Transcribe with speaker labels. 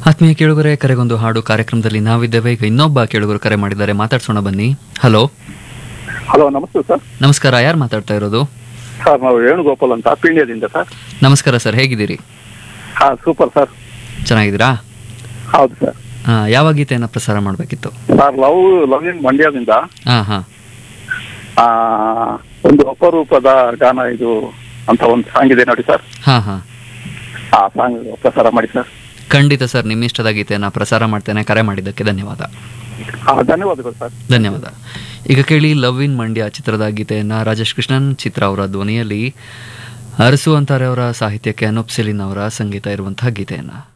Speaker 1: ಆತ್ಮೀಯ ಕೇಳುಗರೆ ಕರೆಗೊಂದು ಹಾಡು ಕಾರ್ಯಕ್ರಮದಲ್ಲಿ ನಾವಿದ್ದೇವೆ ಈಗ ಇನ್ನೊಬ್ಬ ಕೇಳುಗರು ಕರೆ ಮಾಡಿದ್ದಾರೆ ಮಾತಾಡ್ಸೋಣ ಬನ್ನಿ ಹಲೋ
Speaker 2: ಹಲೋ ನಮಸ್ತೆ ಸರ್
Speaker 1: ನಮಸ್ಕಾರ ಯಾರು ಮಾತಾಡ್ತಾ ಇರೋದು
Speaker 2: ಸರ್ ನಾವು ವೇಣುಗೋಪಾಲ್ ಅಂತ ಪಿಂಡ್ಯದಿಂದ ಸರ್
Speaker 1: ನಮಸ್ಕಾರ ಸರ್ ಹೇಗಿದ್ದೀರಿ
Speaker 2: ಹಾ ಸೂಪರ್ ಸರ್
Speaker 1: ಚೆನ್ನಾಗಿದ್ದೀರಾ
Speaker 2: ಹೌದು ಸರ್
Speaker 1: ಆ, ಯಾವ ಗೀತೆಯನ್ನು ಪ್ರಸಾರ ಮಾಡಬೇಕಿತ್ತು
Speaker 2: ಸರ್ ಲವ್ ಲವ್ ಇನ್ ಮಂಡ್ಯದಿಂದ
Speaker 1: ಹಾಂ ಹಾಂ
Speaker 2: ಆ, ಒಂದು ಅಪರೂಪದ ಗಾನ ಇದು ಅಂತ ಒಂದು ಸಾಂಗ್ ಇದೆ ನೋಡಿ ಸರ್
Speaker 1: ಹಾಂ ಹಾಂ
Speaker 2: ಆ ಸಾಂಗ್ ಪ್ರಸಾರ ಮಾಡಿ ಸರ್
Speaker 1: ಖಂಡಿತ ಸರ್ ನಿಮ್ಮ ಇಷ್ಟದ ಗೀತೆಯನ್ನು ಪ್ರಸಾರ ಮಾಡ್ತೇನೆ ಕರೆ ಮಾಡಿದ್ದಕ್ಕೆ ಧನ್ಯವಾದ
Speaker 2: ಹಾ ಧನ್ಯವಾದಗಳು ಸರ್
Speaker 1: ಧನ್ಯವಾದ ಈಗ ಕೇಳಿ ಲವ್ ಇನ್ ಮಂಡ್ಯ ಚಿತ್ರದ ಗೀತೆಯನ್ನು ರಾಜೇಶ್ ಕೃಷ್ಣನ್ ಚಿತ್ರ ಅವರ ಧ್ವನಿಯಲ್ಲಿ ಅರಸು ಅಂತಾರೆ ಅವರ ಸಾಹಿತ್ಯಕ್ಕೆ ಅನೂಪ್ ಸಿಲಿನ್ ಅವರ ಸಂಗೀತ ಇರುವಂತಹ ಗೀತೆಯನ್ನು